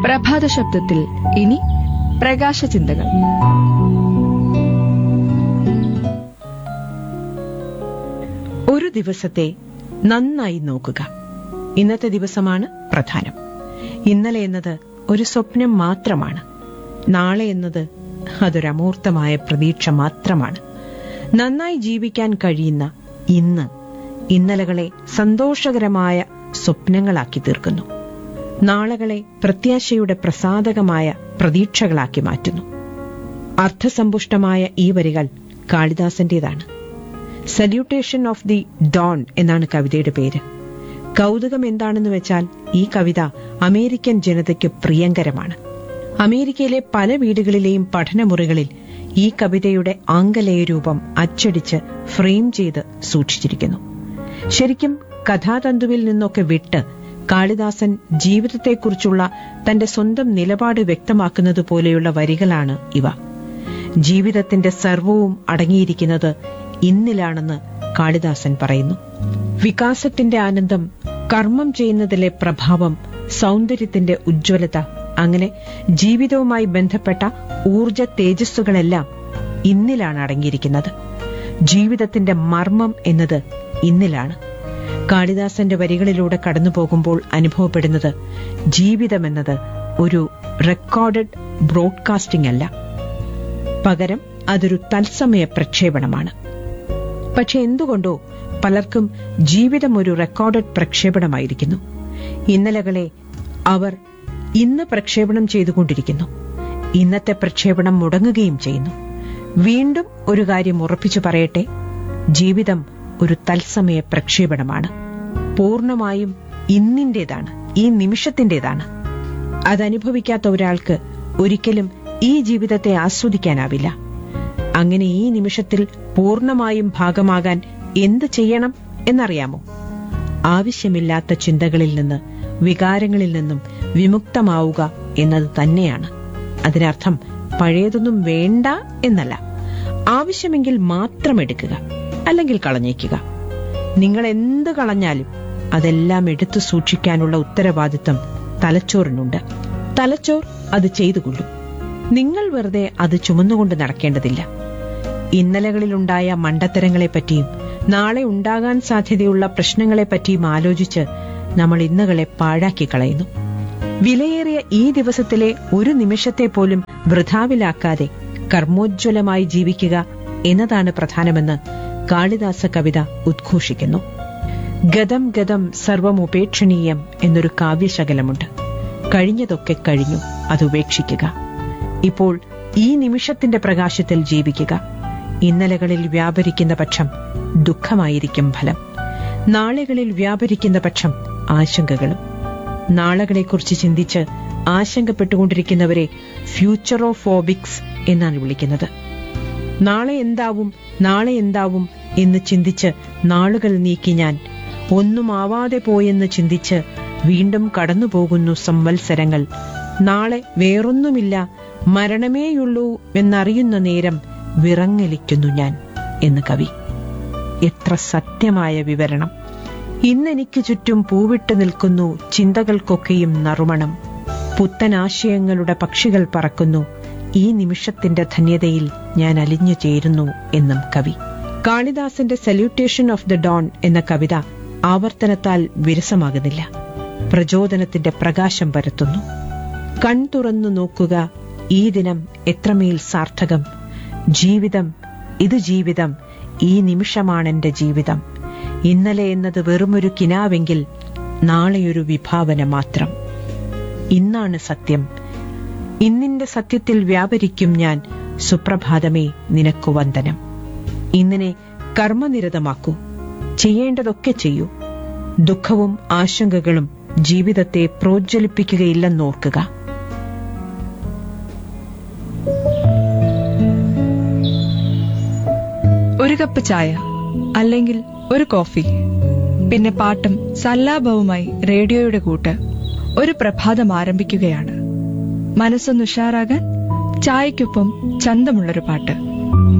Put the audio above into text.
പ്രഭാത ശബ്ദത്തിൽ ഇനി പ്രകാശ ചിന്തകൾ ഒരു ദിവസത്തെ നന്നായി നോക്കുക ഇന്നത്തെ ദിവസമാണ് പ്രധാനം ഇന്നലെ എന്നത് ഒരു സ്വപ്നം മാത്രമാണ് നാളെ എന്നത് അതൊരമൂർത്തമായ പ്രതീക്ഷ മാത്രമാണ് നന്നായി ജീവിക്കാൻ കഴിയുന്ന ഇന്ന് ഇന്നലകളെ സന്തോഷകരമായ സ്വപ്നങ്ങളാക്കി തീർക്കുന്നു നാളകളെ പ്രത്യാശയുടെ പ്രസാദകമായ പ്രതീക്ഷകളാക്കി മാറ്റുന്നു അർത്ഥസമ്പുഷ്ടമായ ഈ വരികൾ കാളിദാസന്റേതാണ് സല്യൂട്ടേഷൻ ഓഫ് ദി ഡോൺ എന്നാണ് കവിതയുടെ പേര് കൗതുകം എന്താണെന്ന് വെച്ചാൽ ഈ കവിത അമേരിക്കൻ ജനതയ്ക്ക് പ്രിയങ്കരമാണ് അമേരിക്കയിലെ പല വീടുകളിലെയും പഠനമുറികളിൽ ഈ കവിതയുടെ ആംഗലേയ രൂപം അച്ചടിച്ച് ഫ്രെയിം ചെയ്ത് സൂക്ഷിച്ചിരിക്കുന്നു ശരിക്കും കഥാതന്തുവിൽ നിന്നൊക്കെ വിട്ട് കാളിദാസൻ ജീവിതത്തെക്കുറിച്ചുള്ള തന്റെ സ്വന്തം നിലപാട് വ്യക്തമാക്കുന്നത് പോലെയുള്ള വരികളാണ് ഇവ ജീവിതത്തിന്റെ സർവവും അടങ്ങിയിരിക്കുന്നത് ഇന്നിലാണെന്ന് കാളിദാസൻ പറയുന്നു വികാസത്തിന്റെ ആനന്ദം കർമ്മം ചെയ്യുന്നതിലെ പ്രഭാവം സൗന്ദര്യത്തിന്റെ ഉജ്ജ്വലത അങ്ങനെ ജീവിതവുമായി ബന്ധപ്പെട്ട ഊർജ തേജസ്സുകളെല്ലാം ഇന്നിലാണ് അടങ്ങിയിരിക്കുന്നത് ജീവിതത്തിന്റെ മർമ്മം എന്നത് ഇന്നിലാണ് കാളിദാസന്റെ വരികളിലൂടെ കടന്നു പോകുമ്പോൾ അനുഭവപ്പെടുന്നത് ജീവിതമെന്നത് ഒരു റെക്കോർഡഡ് ബ്രോഡ്കാസ്റ്റിംഗ് അല്ല പകരം അതൊരു തത്സമയ പ്രക്ഷേപണമാണ് പക്ഷെ എന്തുകൊണ്ടോ പലർക്കും ജീവിതം ഒരു റെക്കോർഡഡ് പ്രക്ഷേപണമായിരിക്കുന്നു ഇന്നലകളെ അവർ ഇന്ന് പ്രക്ഷേപണം ചെയ്തുകൊണ്ടിരിക്കുന്നു ഇന്നത്തെ പ്രക്ഷേപണം മുടങ്ങുകയും ചെയ്യുന്നു വീണ്ടും ഒരു കാര്യം ഉറപ്പിച്ചു പറയട്ടെ ജീവിതം ഒരു തത്സമയ പ്രക്ഷേപണമാണ് പൂർണ്ണമായും ഇന്നിന്റേതാണ് ഈ നിമിഷത്തിന്റേതാണ് അതനുഭവിക്കാത്ത ഒരാൾക്ക് ഒരിക്കലും ഈ ജീവിതത്തെ ആസ്വദിക്കാനാവില്ല അങ്ങനെ ഈ നിമിഷത്തിൽ പൂർണ്ണമായും ഭാഗമാകാൻ എന്ത് ചെയ്യണം എന്നറിയാമോ ആവശ്യമില്ലാത്ത ചിന്തകളിൽ നിന്ന് വികാരങ്ങളിൽ നിന്നും വിമുക്തമാവുക എന്നത് തന്നെയാണ് അതിനർത്ഥം പഴയതൊന്നും വേണ്ട എന്നല്ല ആവശ്യമെങ്കിൽ മാത്രം എടുക്കുക അല്ലെങ്കിൽ കളഞ്ഞേക്കുക നിങ്ങൾ എന്ത് കളഞ്ഞാലും അതെല്ലാം എടുത്തു സൂക്ഷിക്കാനുള്ള ഉത്തരവാദിത്തം തലച്ചോറിനുണ്ട് തലച്ചോർ അത് ചെയ്തുകൊള്ളും നിങ്ങൾ വെറുതെ അത് ചുമന്നുകൊണ്ട് നടക്കേണ്ടതില്ല ഇന്നലകളിലുണ്ടായ മണ്ടത്തരങ്ങളെപ്പറ്റിയും നാളെ ഉണ്ടാകാൻ സാധ്യതയുള്ള പ്രശ്നങ്ങളെപ്പറ്റിയും ആലോചിച്ച് നമ്മൾ ഇന്നുകളെ പാഴാക്കി കളയുന്നു വിലയേറിയ ഈ ദിവസത്തിലെ ഒരു നിമിഷത്തെ പോലും വൃഥാവിലാക്കാതെ കർമ്മോജ്വലമായി ജീവിക്കുക എന്നതാണ് പ്രധാനമെന്ന് കാളിദാസ കവിത ഉദ്ഘോഷിക്കുന്നു ഗതം ഗതം സർവമുപേക്ഷണീയം എന്നൊരു കാവ്യശകലമുണ്ട് കഴിഞ്ഞതൊക്കെ കഴിഞ്ഞു അതുപേക്ഷിക്കുക ഇപ്പോൾ ഈ നിമിഷത്തിന്റെ പ്രകാശത്തിൽ ജീവിക്കുക ഇന്നലകളിൽ വ്യാപരിക്കുന്ന പക്ഷം ദുഃഖമായിരിക്കും ഫലം നാളുകളിൽ വ്യാപരിക്കുന്ന പക്ഷം ആശങ്കകളും നാളകളെക്കുറിച്ച് ചിന്തിച്ച് ആശങ്കപ്പെട്ടുകൊണ്ടിരിക്കുന്നവരെ ഫ്യൂച്ചറോഫോബിക്സ് എന്നാണ് വിളിക്കുന്നത് നാളെ എന്താവും നാളെ എന്താവും എന്ന് ചിന്തിച്ച് നാളുകൾ നീക്കി ഞാൻ ഒന്നും ആവാതെ പോയെന്ന് ചിന്തിച്ച് വീണ്ടും കടന്നുപോകുന്നു സംവത്സരങ്ങൾ നാളെ വേറൊന്നുമില്ല മരണമേയുള്ളൂ എന്നറിയുന്ന നേരം വിറങ്ങലിക്കുന്നു ഞാൻ എന്ന് കവി എത്ര സത്യമായ വിവരണം ഇന്നെനിക്ക് ചുറ്റും പൂവിട്ട് നിൽക്കുന്നു ചിന്തകൾക്കൊക്കെയും നറുമണം പുത്തനാശയങ്ങളുടെ പക്ഷികൾ പറക്കുന്നു ഈ നിമിഷത്തിന്റെ ധന്യതയിൽ ഞാൻ അലിഞ്ഞു ചേരുന്നു എന്നും കവി കാളിദാസന്റെ സല്യൂട്ടേഷൻ ഓഫ് ദ ഡോൺ എന്ന കവിത ആവർത്തനത്താൽ വിരസമാകുന്നില്ല പ്രചോദനത്തിന്റെ പ്രകാശം പരത്തുന്നു കൺ തുറന്നു നോക്കുക ഈ ദിനം എത്രമേൽ സാർത്ഥകം ജീവിതം ഇത് ജീവിതം ഈ നിമിഷമാണെന്റെ ജീവിതം ഇന്നലെ എന്നത് വെറുമൊരു കിനാവെങ്കിൽ നാളെയൊരു വിഭാവന മാത്രം ഇന്നാണ് സത്യം ഇന്നിന്റെ സത്യത്തിൽ വ്യാപരിക്കും ഞാൻ സുപ്രഭാതമേ നിനക്കു വന്ദനം ഇന്നിനെ കർമ്മനിരതമാക്കൂ ചെയ്യേണ്ടതൊക്കെ ചെയ്യൂ ദുഃഖവും ആശങ്കകളും ജീവിതത്തെ പ്രോജ്വലിപ്പിക്കുകയില്ലെന്നോർക്കുക ഒരു കപ്പ് ചായ അല്ലെങ്കിൽ ഒരു കോഫി പിന്നെ പാട്ടും സല്ലാപവുമായി റേഡിയോയുടെ കൂട്ട് ഒരു പ്രഭാതം ആരംഭിക്കുകയാണ് മനസ്സൊന്ന് ഉഷാറാകാൻ ചായക്കൊപ്പം ചന്തമുള്ളൊരു പാട്ട്